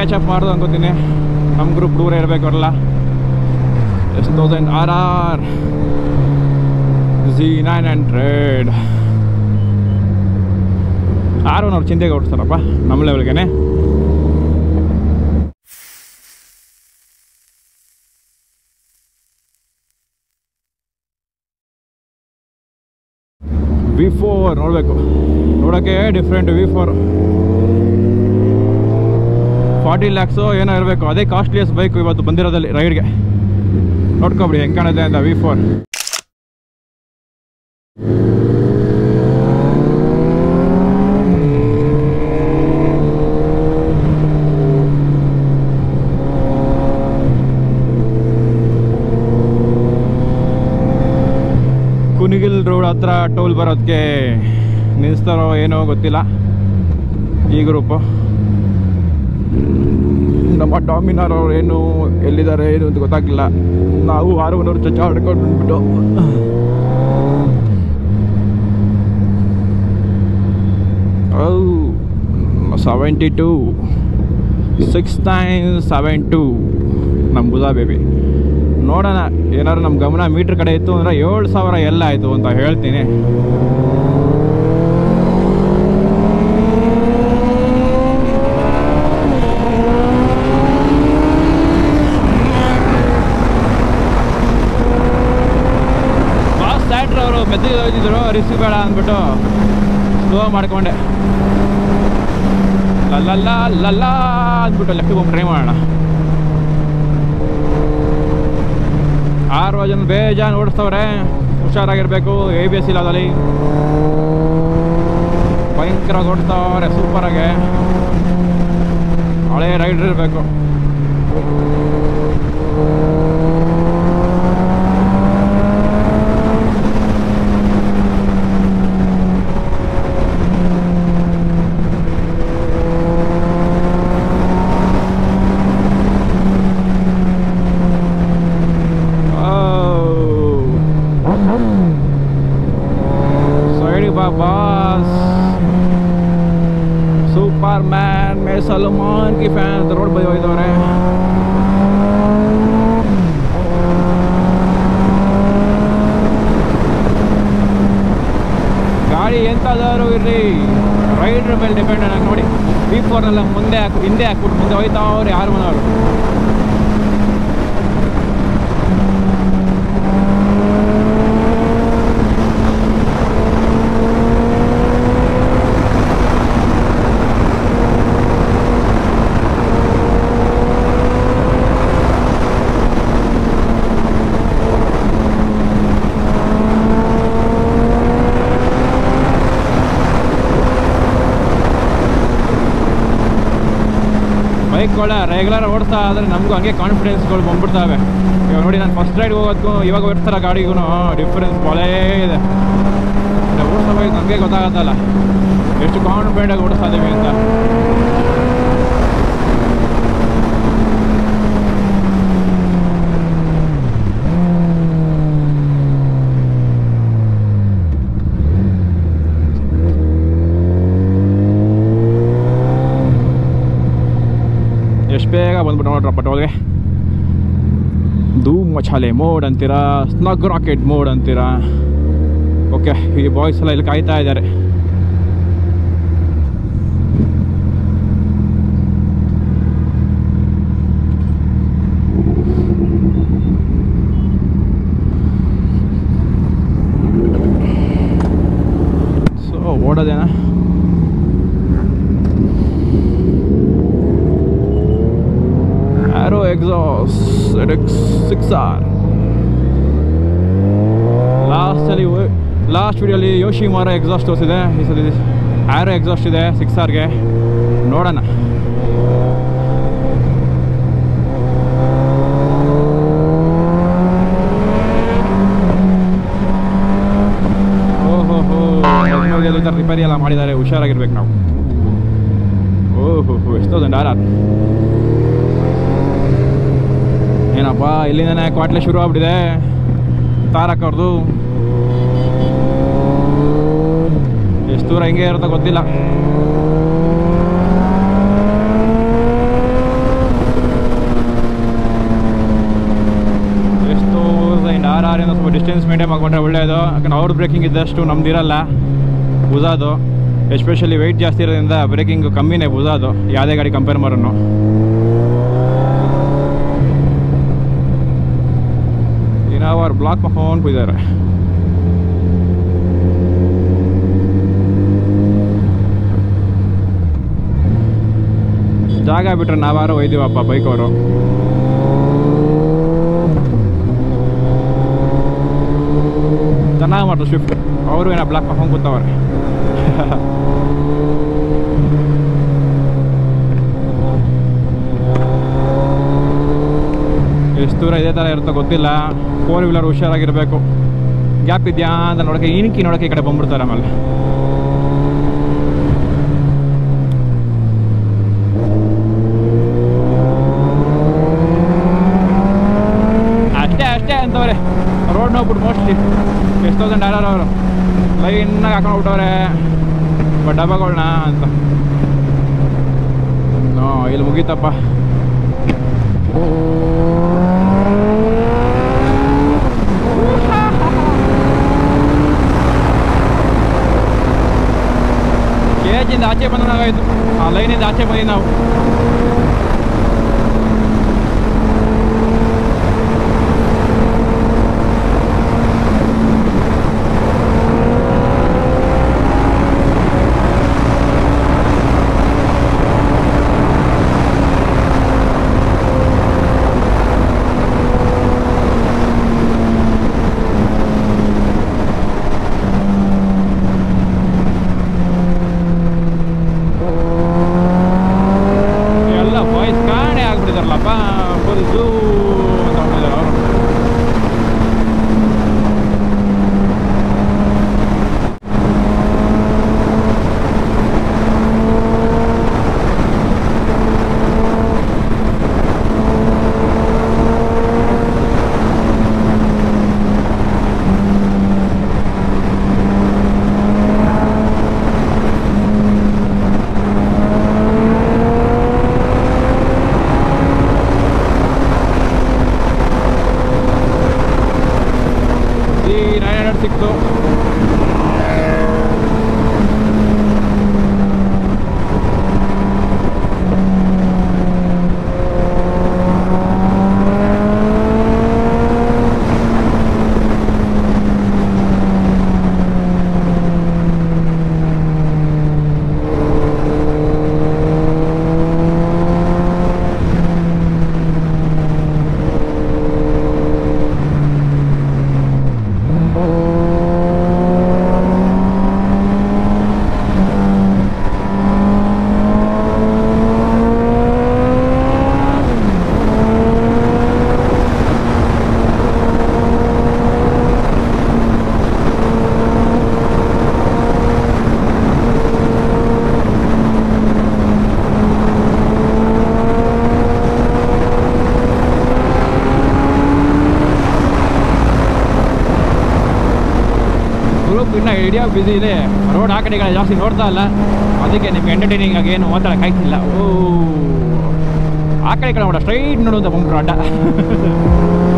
catch-up ಮಾಡೋದು ಅನ್ಕೋತೀನಿ ನಮ್ಮ ಗ್ರೂಪ್ ದೂರ ಇರಬೇಕು ಅವರೆಲ್ಲ ಎಷ್ಟು thousand R R G nine hundred ಆರು ಅವ್ರು ಚಿಂತೆಗೆ ಓಡಿಸ್ತಾರಪ್ಪ ನಮ್ಮ ಲೆವೆಲ್ಗೆ ವಿ ಫೋರ್ ನೋಡಬೇಕು ನೋಡೋಕ್ಕೆ different V four forty lakhs ಏನೋ ಇರಬೇಕು ಅದೇ ಕಾಸ್ಟ್ಲಿಯಸ್ಟ್ ಬೈಕ್ ಇವತ್ತು ಬಂದಿರೋದಲ್ಲಿ ರೈಡ್ಗೆ ನೋಡ್ಕೊಬಿಡಿ ಹೆಂಗೆ ಕಾಣುತ್ತೆ ಅಂತ ವಿ ಫೋರ್ ಕುನಿಗಿಲ್ ರೋಡ್ ಹತ್ರ ಟೋಲ್ ಬರೋದಕ್ಕೆ ನಿಲ್ಲಿಸ್ತಾರೋ ಏನೋ ಗೊತ್ತಿಲ್ಲ ಈ ಗ್ರೂಪು ನಮ್ಮ ಡಾಮಿನಾರ್ ಅವ್ರು ಏನು ಎಲ್ಲಿದ್ದಾರೆ ಏನು ಅಂತ ಗೊತ್ತಾಗ್ಲಿಲ್ಲ ನಾವು ಆರು ಮನವ್ರು ಚಚ್ಚ ಆಡ್ಕೊಂಡು ಬಂದ್ಬಿಟ್ಟು seventy two six nine seven two ನಮ್ಮ ಬುಧಾ ಬೇಬಿ ನೋಡೋಣ ಏನಾದ್ರು ನಮ್ಮ ಗಮನ ಮೀಟ್ರ್ ಕಡೆ ಇತ್ತು ಅಂದರೆ ಏಳು ಸಾವಿರ ಎಲ್ಲ ಆಯಿತು ಅಂತ ಹೇಳ್ತೀನಿ ಬಾಸ್ ಸ್ಯಾಟ್ರ್ ಅವರು ಮೆತ್ತಿಗೆ ಹೋಗಿದ್ರು ರಿಸ್ಕ್ ಬೇಡ ಅಂದ್ಬಿಟ್ಟು ಸ್ಲೋ ಮಾಡ್ಕೊಂಡೆ ಲಲ್ಲ ಲಲ್ಲ ಅಂದ್ಬಿಟ್ಟು ಲೆಫ್ಟಿಗೆ ಹೋಗಿ ಟ್ರೈ ಮಾಡೋಣ ಆರು ಜನ ಬೇಜಾನ್ ಓಡಿಸ್ತವ್ರೆ ಹುಷಾರಾಗಿರ್ಬೇಕು ಎ ಬಿ ಎಸ್ ಇಲ್ಲದಲ್ಲಿ ಭಯಂಕರವಾಗಿ ಓಡಿಸ್ತವ್ರೆ ಸೂಪರಾಗೆ ಹಳೆ ರೈಡ್ರ್ ಇರಬೇಕು ಸೈಡಿ ಬಾ ಬಾಸ್ ಸೂಪರ್ ಮ್ಯಾನ್ ಮೇ ಸಲ್ಮಾನ್ ಕಿ ಫ್ಯಾನ್ ರೋಡ್ ಬೈ ಹೋಗಿದವ್ರೆ ಗಾಡಿ ಎಂಥದಾದ್ರು ಇರ್ರಿ ರೈಡ್ರ್ ಮೇಲೆ ಡಿಪೆಂಡ್ ಆಗಿ ನೋಡಿ ಬಿ ಫೋರ್ನೆಲ್ಲ ಮುಂದೆ ಹಾಕಿ ಹಿಂದೆ ಹಾಕ್ಬಿಟ್ಟು ಮುಂದೆ ಹೋಯ್ತಾ ಅವ್ರು ಯಾರು ಮನವರು ಬೈಕ್ಗಳ ರೆಗ್ಯುಲರ್ ಓಡಿಸ್ತಾ ಆದರೆ ನಮಗೂ ಹಂಗೆ ಕಾನ್ಫಿಡೆನ್ಸ್ಗಳು ಬಂದ್ಬಿಡ್ತಾವೆ ಇವಾಗ ನೋಡಿ ನಾನು ಫಸ್ಟ್ ರೈಡ್ ಹೋಗೋದಕ್ಕೂ ಇವಾಗ ಓಡಿಸ್ತಾರ ಗಾಡಿಗೂ ಡಿಫ್ರೆನ್ಸ್ ಭಾಳೇ ಇದೆ ಓಡಿಸೋ ಬೈಕ್ ನಮಗೆ ಗೊತ್ತಾಗತ್ತಲ್ಲ ಎಷ್ಟು ಕಾನ್ಫಿಡೆಂಟಾಗಿ ಓಡಿಸ್ತಾ ಇದ್ದೀವಿ ಅಂತ ಎಷ್ಟು ಬೇಗ ಬಂದ್ಬಿಟ್ಟು ನೋಡ್ರ ಪೆಟ್ರೋಲ್ಗೆ ಧೂಮ್ ಮಚಾಲೆ ಮೋಡ್ ಅಂತೀರಾ ಸ್ನಗ್ ರಾಕೆಟ್ ಮೋಡ್ ಅಂತೀರಾ ಓಕೆ ಈ ಬಾಯ್ಸ್ ಎಲ್ಲ ಇಲ್ಲಿ ಕಾಯ್ತಾ ಇದ್ದಾರೆ ಸೊ ಓಡೋದೇನಾ Arrow exhaust ZX 6R ಲಾಸ್ಟಲ್ಲಿ ಲಾಸ್ಟ್ ವಿಡಿಯೋಲಿ ಯೋಶಿ ಮಾರ ಎಕ್ಸಾಸ್ಟ್ ತೋರಿಸಿದೆ ಈ ಸಲ ಆ್ಯರೋ ಎಕ್ಸಾಸ್ಟ್ ಇದೆ ಸಿಕ್ಸ್ ಆರ್ಗೆ ನೋಡೋಣ ಓಹೋ ಹೋ ಈ ಥರ ರಿಪೇರಿ ಎಲ್ಲ ಮಾಡಿದ್ದಾರೆ ಹುಷಾರಾಗಿರ್ಬೇಕು ನಾವು ಓಹೋ ಹೋ ಎಷ್ಟೋ ದಂಡ ಆರ್ ಏನಪ್ಪ ಇಲ್ಲಿಂದನೇ ಕ್ವಾಟ್ಲೆ ಶುರು ಆಗ್ಬಿಟ್ಟಿದೆ ತಾರಕ್ ಅವ್ರದ್ದು ಎಷ್ಟು ದೂರ ಹಿಂಗೆ ಇರುತ್ತೋ ಗೊತ್ತಿಲ್ಲ ಡಿಸ್ಟೆನ್ಸ್ ಮೇಂಟೈನ್ ಮಾಡ್ಕೊಂಡ್ರೆ ಒಳ್ಳೆಯದು ಯಾಕಂದ್ರೆ ಅವ್ರ ಬ್ರೇಕಿಂಗ್ ಇದ್ದಷ್ಟು ನಮ್ದು ಇರಲ್ಲ ಬುಜಾದು ಎಸ್ಪೆಷಲಿ ವೆಯ್ಟ್ ಜಾಸ್ತಿ ಇರೋದ್ರಿಂದ ಬ್ರೇಕಿಂಗ್ ಕಮ್ಮಿನೇ ಬುಜಾದು ಯಾವುದೇ ಗಾಡಿ ಕಂಪೇರ್ ಮಾಡೋನು ಇನ್ನಾವ ಅವ್ರು ಬ್ಲಾಕ್ ಮಾಡ್ಕೊಂಡು ಹೋಗಿದ್ದಾರೆ ಜಾಗ ಬಿಟ್ರೆ ನಾವಾರು ಒಯ್ದೀವಪ್ಪ ಬೈಕ್ ಅವರು ಚೆನ್ನಾಗಿ ಮಾಡ್ರು ಸ್ವಿಫ್ಟ್ ಅವರು ಏನೋ ಬ್ಲಾಕ್ ಮಾಡ್ಕೊಂಡು ಕೂತವ್ರೆ ಎಷ್ಟು ದೂರ ಇದೇ ಥರ ಇರುತ್ತೋ ಗೊತ್ತಿಲ್ಲ ಫೋರ್ ವೀಲರ್ ಹುಷಾರಾಗಿರಬೇಕು ಗ್ಯಾಪ್ ಇದೆಯಾ ಅಂತ ನೋಡೋಕೆ ಇನ್ಕಿ ನೋಡೋಕೆ ಈ ಕಡೆ ಬಂದ್ಬಿಡ್ತಾರೆ ಆಮೇಲೆ ಅಷ್ಟೇ ಅಷ್ಟೇ ಅಂತವ್ರೆ ರೋಡ್ ನೋಡ್ಬಿಟ್ಟು ಮೋಸ್ಟ್ಲಿ ಎಷ್ಟು ತೌಸಂಡ್ ಯಾರು ಅವರು ಲೈನ್ನಾಗಿ ಹಾಕೊಂಡು ಬಿಟ್ಟವ್ರೆ ಬಟ್ ಡಬ್ಬಗಳನ್ನ ಅಂತ ನೋ ಇಲ್ಲಿ ಮುಗೀತಪ್ಪ ಕೇಜಿಂದ ಆಚೆ ಬಂದಂಗಾಯ್ತು ಆ ಲೈನಿಂದ ಆಚೆ ಬಂದಿ ನಾವು ಎಲ್ಲ ವಾಯ್ಸ್ ಕಾಣೆ ಆಗ್ಬಿಟ್ಟಿದಾರಲ್ಲಪ್ಪ ಫುಲ್ ಝೂ ಅಂತ ಹೊಟ್ಟಿದ್ದಾರೆ ಅವರು ಈ ನೈನ್ ಹಂಡ್ರೆಡ್ ಸಿಕ್ತು ಗ್ರೂಪ್ ಇನ್ನೂ ಹಿಡಿಯೋ ಬ್ಯುಸಿ ಇದೆ ರೋಡ್ ಆ ಕಡೆಗಳ ಜಾಸ್ತಿ ನೋಡ್ತಾ ಇಲ್ಲ ಅದಕ್ಕೆ ನಿಮ್ಗೆ ಎಂಟರ್ಟೈನಿಂಗ್ ಆಗಿ ಏನು ಮಾತಾಡಕ್ಕೆ ಆಯ್ತಿಲ್ಲ ಓ ಆ ಕಡೆ ಈ ಕಡೆ ನೋಡ ಸ್ಟ್ರೈಟ್ ನೋಡುವಂತ ಬಂದ್ಬಿಟ್ರು ಅಡ್ಡ